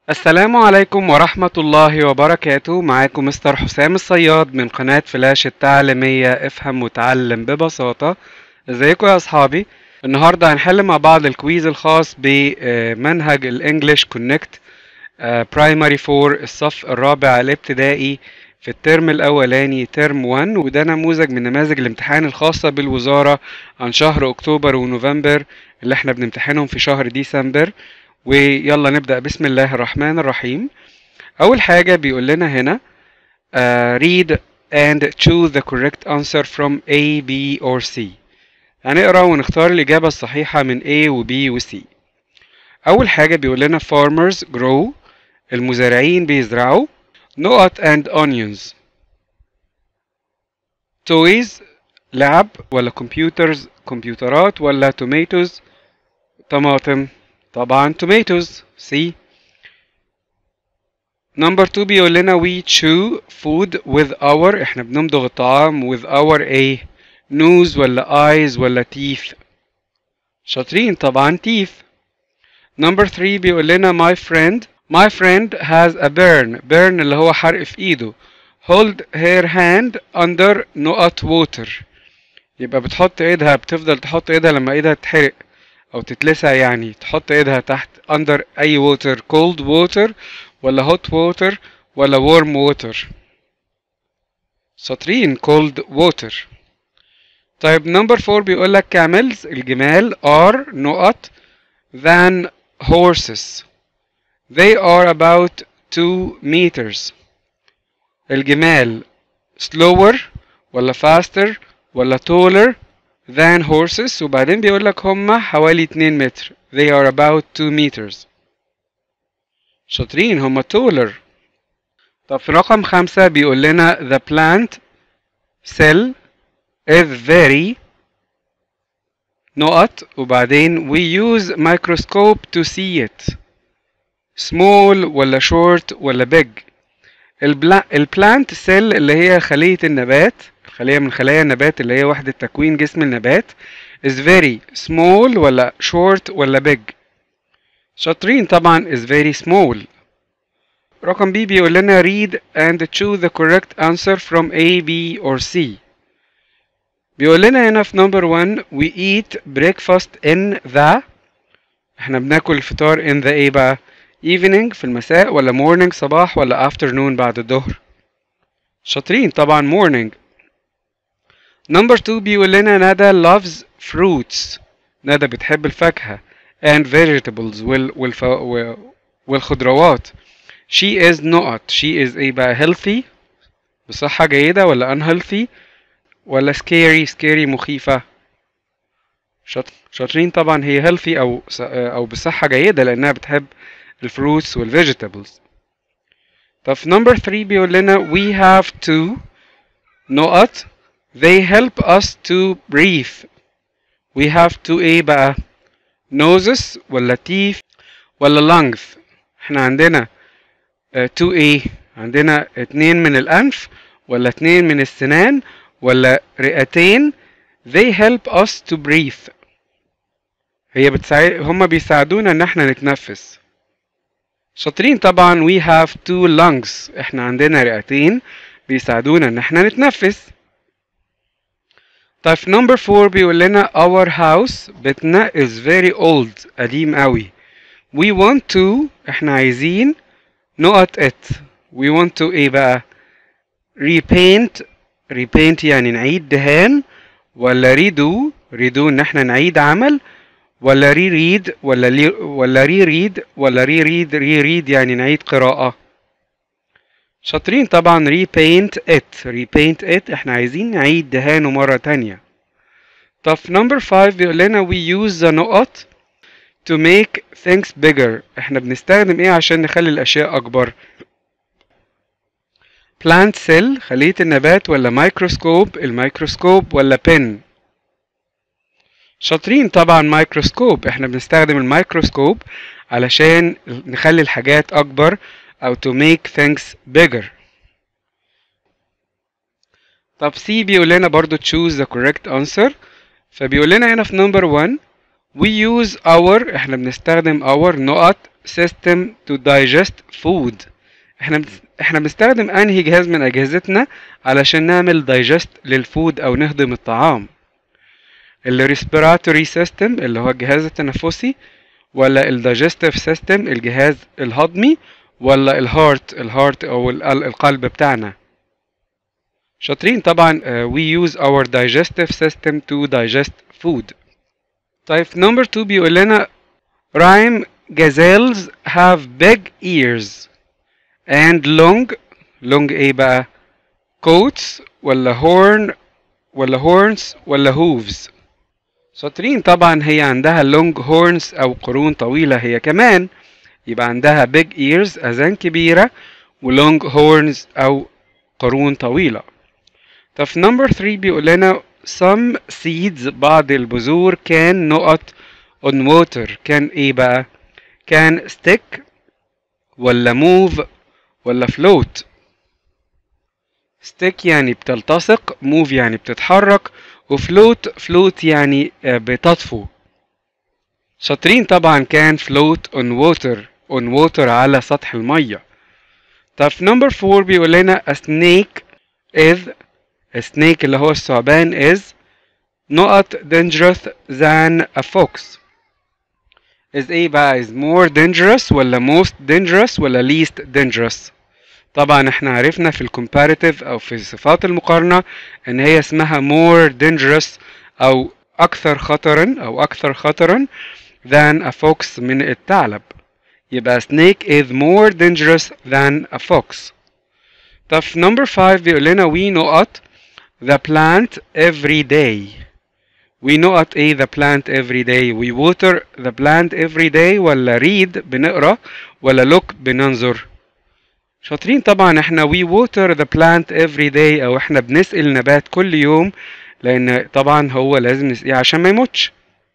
السلام عليكم ورحمة الله وبركاته معاكم مستر حسام الصياد من قناة فلاش التعليمية افهم وتعلم ببساطة ازيكم يا اصحابي النهاردة هنحل مع بعض الكويز الخاص بمنهج الانجليش كونكت برايمري 4 الصف الرابع الابتدائي في الترم الاولاني ترم 1 وده نموذج من نماذج الامتحان الخاصة بالوزارة عن شهر اكتوبر ونوفمبر اللي احنا بنمتحنهم في شهر ديسمبر ويلا نبدأ بسم الله الرحمن الرحيم أول حاجة بيقول لنا هنا uh, read and choose the correct answer from A, B or C هنقرا ونختار الإجابة الصحيحة من A و B و C أول حاجة بيقول لنا farmers grow المزارعين بيزرعوا نقط and onions toys لعب ولا computers كمبيوترات ولا tomatoes طماطم طبعا tomatoes C number two بيقول لنا we chew food with our احنا بنمضغ الطعام with our a nose ولا eyes ولا teeth شاطرين طبعا teeth number three بيقول لنا my friend my friend has a burn burn اللي هو حرق في ايده hold her hand under نقط water يبقى بتحط ايدها بتفضل تحط ايدها لما ايدها تتحرق او تتلسع يعني تحط ايدها تحت under اي water cold water ولا hot water ولا warm water شاطرين cold water طيب نمبر 4 بيقول لك camels الجمال are نقط than horses they are about 2 meters الجمال slower ولا faster ولا taller than horses وبعدين بيقول لك هما حوالي 2 متر they are about 2 meters شاطرين هما taller طب في رقم خمسة بيقول لنا the plant cell is very نقط وبعدين we use microscope to see it small ولا short ولا big البلانت سيل اللي هي خلية النبات خلية من خلايا النبات اللي هي وحدة تكوين جسم النبات is very small ولا short ولا big شاطرين طبعا is very small رقم B بيقول لنا read and choose the correct answer from A, B or C بيقول لنا هنا في number 1 we eat breakfast in the احنا بناكل الفطار in the ايه بقى evening في المساء ولا morning صباح ولا afternoon بعد الظهر شاطرين طبعا morning نمبر 2 بيقول لنا ندى loves fruits ندى بتحب الفاكهة and vegetables وال والف... والخضروات she is نقط she is ايه بقى healthy بصحة جيدة ولا unhealthy ولا scary scary مخيفة شاط... شاطرين طبعا هي healthy او او بصحة جيدة لانها بتحب الفروتس والفيجيتابلز طب في نمبر 3 بيقول لنا we have to نقط they help us to breathe we have to ايه بقى noses ولا teeth ولا lungs احنا عندنا uh, to ايه عندنا اتنين من الانف ولا اتنين من السنان ولا رئتين they help us to breathe هي بتساعد هما بيساعدونا ان احنا نتنفس شاطرين طبعا we have two lungs احنا عندنا رئتين بيساعدونا ان احنا نتنفس طيب في نمبر 4 بيقول لنا our house بيتنا is very old قديم قوي we want to احنا عايزين نقط it we want to ايه بقى repaint repaint يعني نعيد دهان ولا redo redo ان احنا نعيد عمل ولا ري ريد ولا لي ولا ري ريد ولا ري ريد ري ريد يعني نعيد قراءة شاطرين طبعا repaint it repaint it احنا عايزين نعيد دهانه مرة تانية طب في number 5 بيقول لنا we use the نقط to make things bigger احنا بنستخدم ايه عشان نخلي الاشياء اكبر plant cell خلية النبات ولا مايكروسكوب الميكروسكوب ولا pen شاطرين طبعا مايكروسكوب احنا بنستخدم الميكروسكوب علشان نخلي الحاجات اكبر او to make things bigger طب سي بيقول لنا برضو choose the correct answer فبيقول لنا هنا في number 1 we use our احنا بنستخدم our نقط system to digest food احنا بنس- احنا بنستخدم انهي جهاز من اجهزتنا علشان نعمل digest للفود او نهضم الطعام ال respiratory system اللي هو الجهاز التنفسي ولا ال digestive system الجهاز الهضمي ولا الهارت الهارت او ال- القلب بتاعنا شاطرين طبعا uh, we use our digestive system to digest food طيب number two بيقول لنا rhyme gazelles have big ears and long long ايه بقى coats ولا horn ولا horns ولا hooves شاطرين طبعا هي عندها long horns او قرون طويلة هي كمان يبقى عندها big ears اذان كبيرة و long horns او قرون طويلة طب في number 3 بيقول لنا some seeds بعض البذور كان نقط on water كان ايه بقى كان stick ولا move ولا float stick يعني بتلتصق move يعني بتتحرك وفلوت float يعني آه، بتطفو شاطرين طبعا كان float on water on water على سطح المية طب في number 4 بيقول لنا a snake is a snake اللي هو الثعبان is نقط dangerous than a fox is ايه بقى is more dangerous ولا most dangerous ولا least dangerous طبعا احنا عرفنا في الكومباريتيف او في صفات المقارنة ان هي اسمها more dangerous او اكثر خطرا او اكثر خطرا than a fox من الثعلب يبقى snake is more dangerous than a fox طب في number 5 بيقول لنا we نقط the plant every day we نقط ايه the plant every day we water the plant every day ولا read بنقرا ولا look بننظر شاطرين طبعا احنا we water the plant every day او احنا بنسقي النبات كل يوم لان طبعا هو لازم نسقيه عشان ما يموتش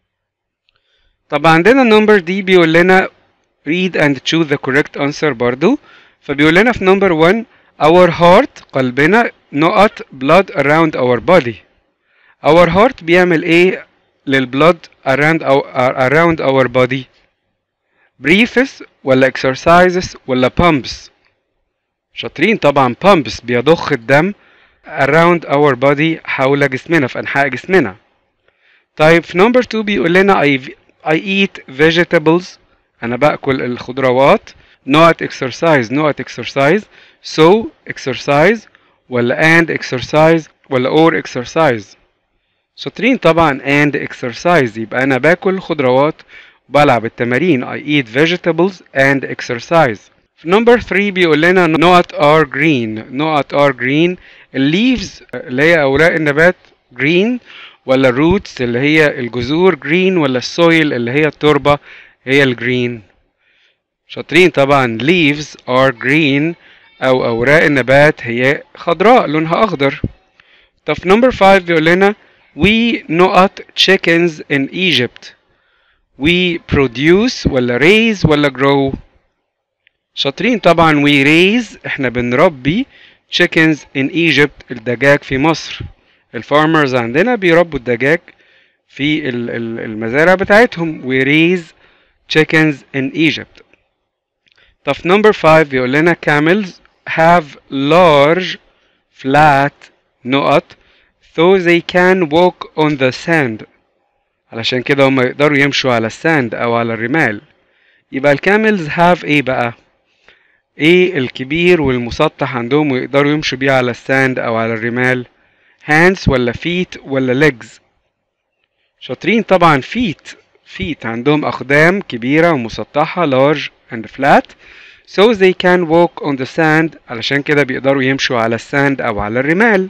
طب عندنا النمبر دي بيقول لنا read and choose the correct answer برضو فبيقول لنا في نمبر 1 our heart قلبنا نقط blood around our body our heart بيعمل ايه للبلد around our, around our body breathes ولا exercises ولا pumps شاطرين طبعا pumps بيضخ الدم around our body حول جسمنا في أنحاء جسمنا طيب في number 2 بيقول لنا I, I eat vegetables أنا بأكل الخضروات not exercise not exercise so exercise ولا and exercise ولا or exercise شاطرين طبعا and exercise يبقى أنا باكل خضروات بلعب التمارين I eat vegetables and exercise في نمبر 3 بيقول لنا نقط are green نقط are green الليفز اللي هي أوراق النبات green ولا roots اللي هي الجذور green ولا السويل اللي هي التربة هي الجرين شاطرين طبعا leaves are green أو أوراق النبات هي خضراء لونها أخضر طب في نمبر 5 بيقول لنا we نقط chickens in Egypt we produce ولا raise ولا grow شاطرين طبعا we raise احنا بنربي chickens in Egypt الدجاج في مصر الفارمرز عندنا بيربوا الدجاج في ال- ال- المزارع بتاعتهم we raise chickens in Egypt طب في number 5 بيقول لنا camels have large flat نقط so they can walk on the sand علشان كده هم يقدروا يمشوا على الساند او على الرمال يبقى الكاملز have ايه بقى ايه الكبير والمسطح عندهم ويقدروا يمشوا بيه على الساند او على الرمال hands ولا feet ولا legs شاطرين طبعا feet feet عندهم أقدام كبيرة ومسطحة large and flat so they can walk on the sand علشان كده بيقدروا يمشوا على الساند أو على الرمال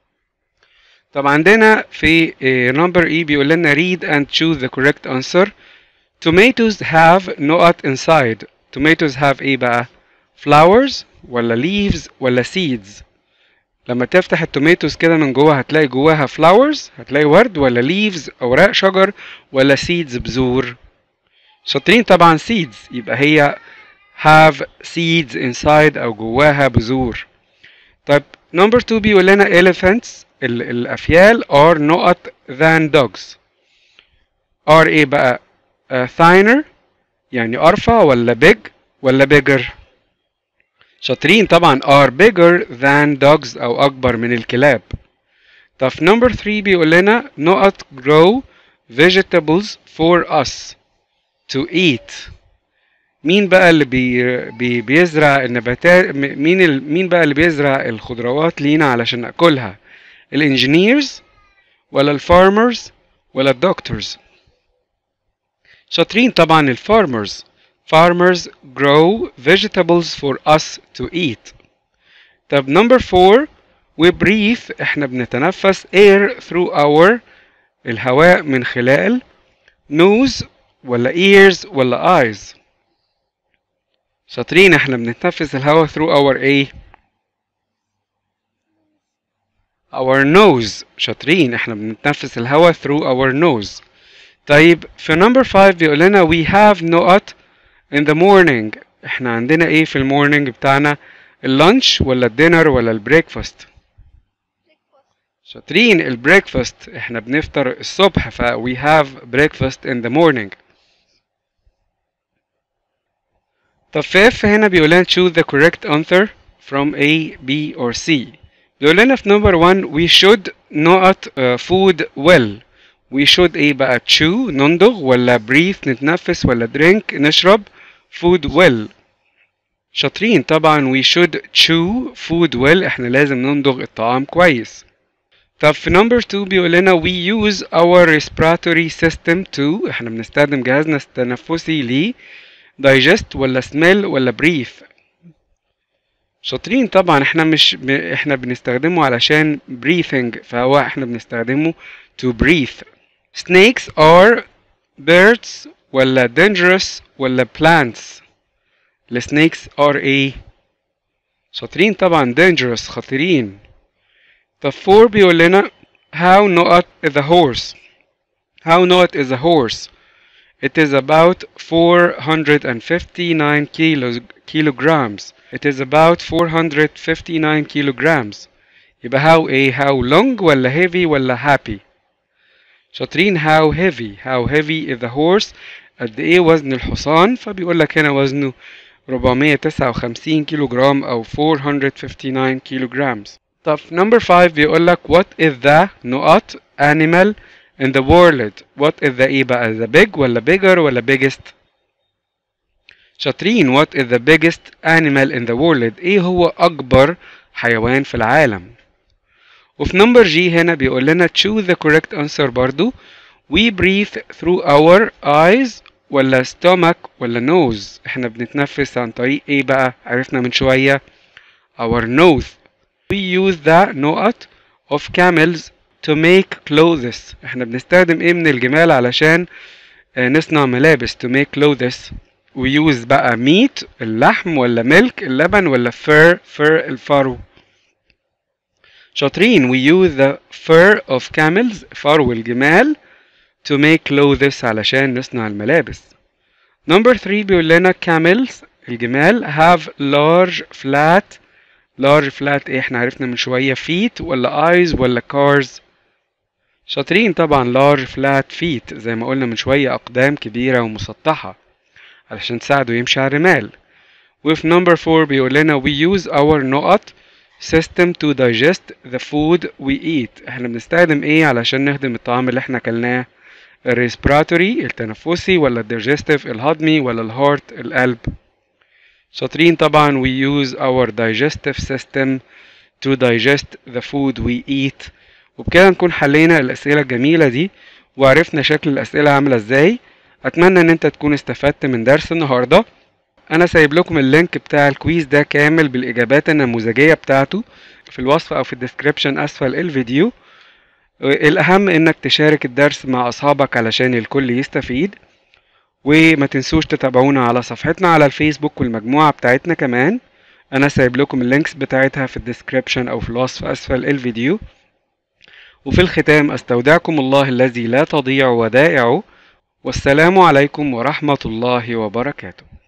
طب عندنا في number E بيقول لنا read and choose the correct answer tomatoes have نقط inside tomatoes have ايه بقى flowers ولا leaves ولا seeds لما تفتح التوميتوز كده من جوه هتلاقي جواها flowers هتلاقي ورد ولا leaves اوراق شجر ولا seeds بذور شاطرين طبعا seeds يبقى هي have seeds inside او جواها بذور طيب number 2 بيقول لنا elephants ال- الافيال are نقط than dogs are ايه بقى uh, thinner يعني ارفع ولا big ولا bigger شاطرين طبعا are bigger than dogs او اكبر من الكلاب طب في number 3 بيقول لنا نقط grow vegetables for us to eat مين بقى اللي بي بي بيزرع النباتات مين ال مين بقى اللي بيزرع الخضروات لينا علشان ناكلها الانجينيرز ولا الفارمرز ولا الدكتورز شاطرين طبعا الفارمرز farmers grow vegetables for us to eat طب number four we breathe احنا بنتنفس air through our الهواء من خلال nose ولا ears ولا eyes شاطرين احنا بنتنفس الهواء through our ايه our nose شاطرين احنا بنتنفس الهواء through our nose طيب في number 5 بيقول لنا we have نقط in the morning احنا عندنا ايه في المورنينج بتاعنا اللانش ولا الدينر ولا البريكفاست شاطرين البريكفاست احنا بنفطر الصبح ف we have breakfast in the morning طب في F هنا بيقول لنا choose the correct answer from A, B or C بيقول لنا في number 1 we should not uh, food well we should ايه بقى chew نندغ ولا breathe نتنفس ولا drink نشرب food well شاطرين طبعا we should chew food well احنا لازم نندغ الطعام كويس طب في number 2 بيقول لنا we use our respiratory system to احنا بنستخدم جهازنا التنفسي ل digest ولا smell ولا breathe شاطرين طبعا احنا مش ب... احنا بنستخدمه علشان breathing فهو احنا بنستخدمه to breathe snakes are birds ولا dangerous ولا plants السنيكس are ايه شاطرين طبعا dangerous خطيرين طب 4 بيقول لنا how not is a horse how not is a horse it is about 459 kilos kilograms it is about 459 kilograms يبقى how ايه how long ولا heavy ولا happy شاطرين how heavy how heavy is the horse قد ايه وزن الحصان فبيقول لك هنا وزنه 459 كيلو جرام او 459 كيلو جرامز طب number 5 بيقول لك what is the نقط animal in the world what is the ايه بقى the big ولا bigger ولا biggest شاطرين what is the biggest animal in the world ايه هو اكبر حيوان في العالم وفي نمبر جي هنا بيقول لنا choose the correct answer برضو we breathe through our eyes ولا stomach ولا nose احنا بنتنفس عن طريق ايه بقى عرفنا من شوية our nose we use the نقط of camels to make clothes احنا بنستخدم ايه من الجمال علشان نصنع ملابس to make clothes we use بقى meat اللحم ولا milk اللبن ولا fur fur الفرو شاطرين we use the fur of camels فرو الجمال to make clothes علشان نصنع الملابس number 3 بيقول لنا camels الجمال have large flat large flat ايه احنا عرفنا من شوية feet ولا eyes ولا cars شاطرين طبعا large flat feet زي ما قلنا من شوية أقدام كبيرة ومسطحة علشان تساعده يمشي على الرمال وفي number 4 بيقول لنا we use our نقط system to digest the food we eat احنا بنستخدم ايه علشان نهضم الطعام اللي احنا اكلناه الريسبراتوري التنفسي ولا الديجستيف الهضمي ولا الهارت القلب شاطرين طبعا we use our digestive system to digest the food we eat وبكده نكون حلينا الأسئلة الجميلة دي وعرفنا شكل الأسئلة عاملة ازاي أتمنى إن أنت تكون استفدت من درس النهاردة أنا سايب لكم اللينك بتاع الكويز ده كامل بالإجابات النموذجية بتاعته في الوصف أو في الديسكريبشن أسفل الفيديو الأهم إنك تشارك الدرس مع أصحابك علشان الكل يستفيد وما تنسوش تتابعونا على صفحتنا على الفيسبوك والمجموعة بتاعتنا كمان أنا سايب لكم اللينكس بتاعتها في الديسكريبشن أو في الوصف أسفل الفيديو وفي الختام أستودعكم الله الذي لا تضيع ودائعه والسلام عليكم ورحمة الله وبركاته